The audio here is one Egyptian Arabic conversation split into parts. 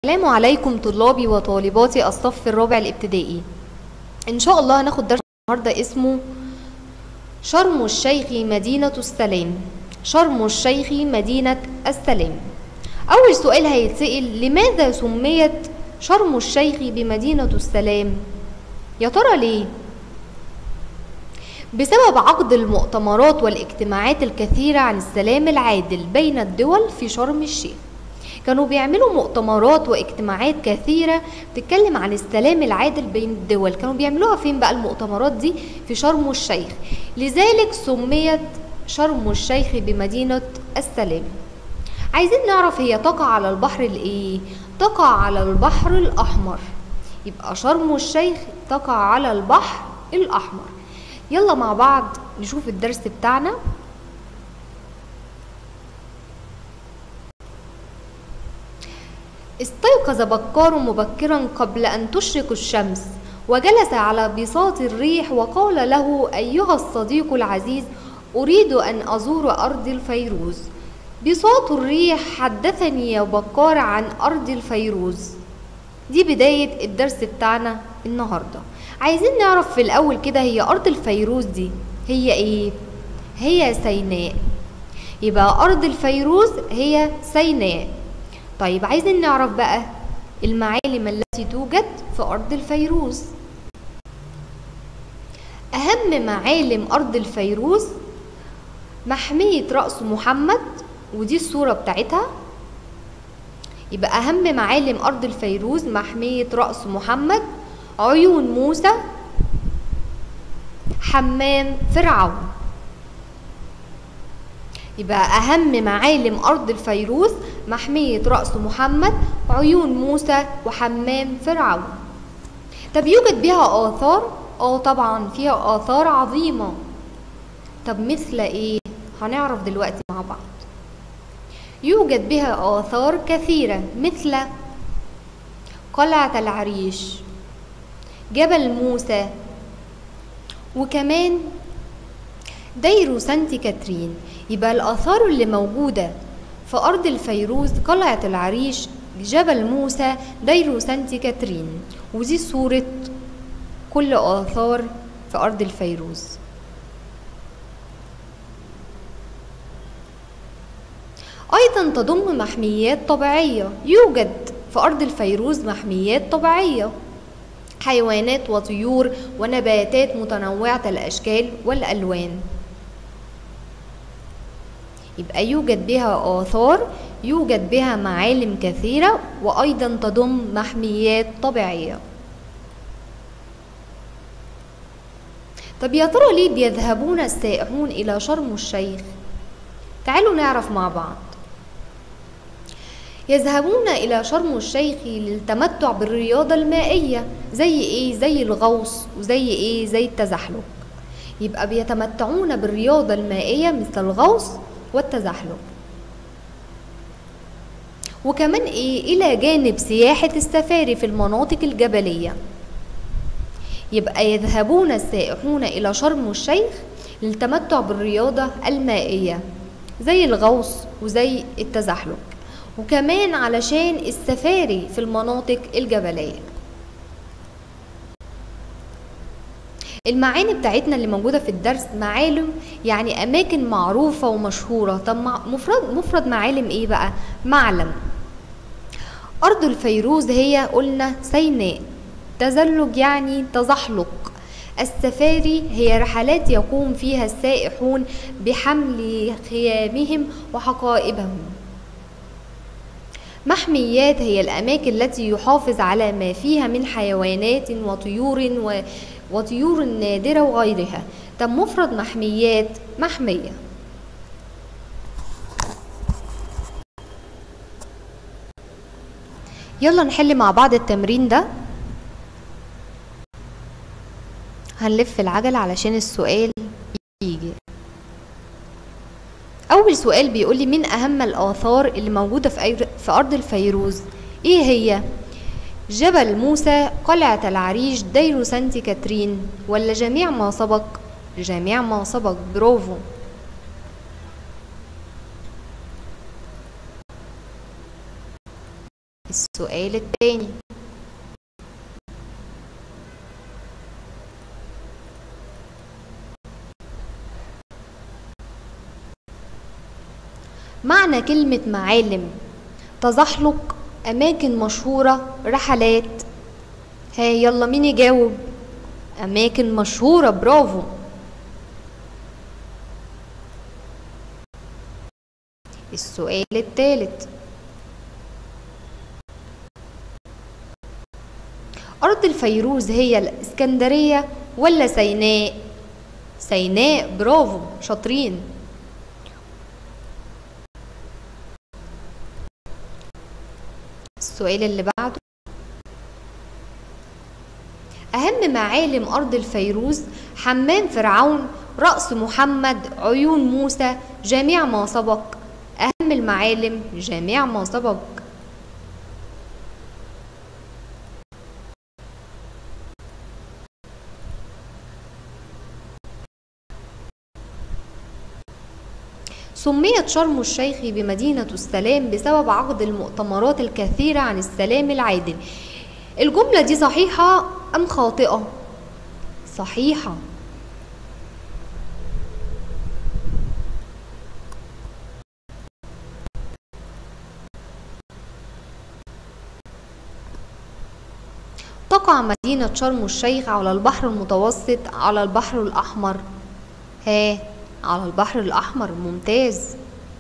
السلام عليكم طلابي وطالباتي الصف الرابع الابتدائي ان شاء الله هناخد درس النهارده اسمه شرم الشيخ مدينة السلام شرم الشيخ مدينة السلام اول سؤال هيتسأل لماذا سميت شرم الشيخ بمدينة السلام يا ترى ليه بسبب عقد المؤتمرات والاجتماعات الكثيرة عن السلام العادل بين الدول في شرم الشيخ كانوا بيعملوا مؤتمرات واجتماعات كثيرة بتتكلم عن السلام العادل بين الدول كانوا بيعملوها فين بقى المؤتمرات دي في شرم الشيخ لذلك سميت شرم الشيخ بمدينة السلام عايزين نعرف هي تقع على البحر الايه تقع على البحر الاحمر يبقى شرم الشيخ تقع على البحر الاحمر يلا مع بعض نشوف الدرس بتاعنا استيقظ بكار مبكرا قبل أن تشرق الشمس وجلس على بساط الريح وقال له أيها الصديق العزيز أريد أن أزور أرض الفيروز بساط الريح حدثني يا بكار عن أرض الفيروز دي بداية الدرس بتاعنا النهاردة عايزين نعرف في الأول كده هي أرض الفيروز دي هي إيه؟ هي سيناء يبقى أرض الفيروز هي سيناء طيب عايزين نعرف بقى المعالم التي توجد في أرض الفيروز أهم معالم أرض الفيروز محمية رأس محمد ودي الصورة بتاعتها يبقى أهم معالم أرض الفيروز محمية رأس محمد عيون موسى حمام فرعون يبقى أهم معالم أرض الفيروز محمية رأس محمد عيون موسى وحمام فرعون طب يوجد بها آثار؟ اه طبعا فيها آثار عظيمة طب مثل ايه؟ هنعرف دلوقتي مع بعض يوجد بها آثار كثيرة مثل قلعة العريش جبل موسى وكمان دير سانت كاترين يبقى الآثار اللي موجودة في أرض الفيروز قلعة العريش جبل موسى دير سانت كاترين ودي صورة كل آثار في أرض الفيروز أيضا تضم محميات طبيعية يوجد في أرض الفيروز محميات طبيعية حيوانات وطيور ونباتات متنوعة الأشكال والألوان يبقى يوجد بها آثار يوجد بها معالم كثيرة وأيضا تضم محميات طبيعية طب يا ترى ليه بيذهبون السائحون إلى شرم الشيخ؟ تعالوا نعرف مع بعض يذهبون إلى شرم الشيخ للتمتع بالرياضة المائية زي إيه؟ زي الغوص وزي إيه؟ زي التزحلق يبقى بيتمتعون بالرياضة المائية مثل الغوص والتزحلق وكمان ايه الى جانب سياحة السفاري في المناطق الجبلية يبقى يذهبون السائحون الى شرم الشيخ للتمتع بالرياضة المائية زي الغوص وزي التزحلق وكمان علشان السفاري في المناطق الجبليه المعاني بتاعتنا اللي موجوده في الدرس معالم يعني اماكن معروفه ومشهوره طب مفرد مفرد معالم ايه بقى معلم ارض الفيروز هي قلنا سيناء تزلج يعني تزحلق السفاري هي رحلات يقوم فيها السائحون بحمل خيامهم وحقائبهم محميات هي الأماكن التي يحافظ على ما فيها من حيوانات وطيور و... وطيور نادرة وغيرها طب مفرد محميات محمية يلا نحل مع بعض التمرين ده هنلف العجلة علشان السؤال يجي أول سؤال بيقول لي من أهم الآثار اللي موجودة في, في أرض الفيروز إيه هي؟ جبل موسى قلعة العريش دير سانت كاترين ولا جميع ما سبق جميع ما سبق برافو السؤال التاني معنى كلمة معالم تزحلق أماكن مشهورة رحلات ها يلا مين يجاوب أماكن مشهورة برافو السؤال الثالث أرض الفيروز هي الإسكندرية ولا سيناء؟ سيناء برافو شاطرين السؤال اللي بعده أهم معالم أرض الفيروز حمام فرعون رأس محمد عيون موسى جميع ما سبق أهم المعالم جميع ما سبق سميت شرم الشيخ بمدينة السلام بسبب عقد المؤتمرات الكثيرة عن السلام العادل الجملة دي صحيحة أم خاطئة؟ صحيحة تقع مدينة شرم الشيخ على البحر المتوسط على البحر الأحمر ها على البحر الأحمر ممتاز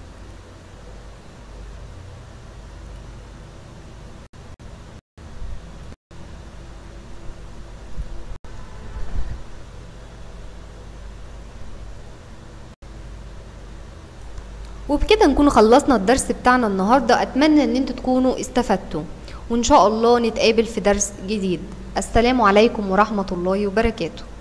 وبكده نكون خلصنا الدرس بتاعنا النهاردة أتمنى أن انتوا تكونوا استفدتوا وإن شاء الله نتقابل في درس جديد السلام عليكم ورحمة الله وبركاته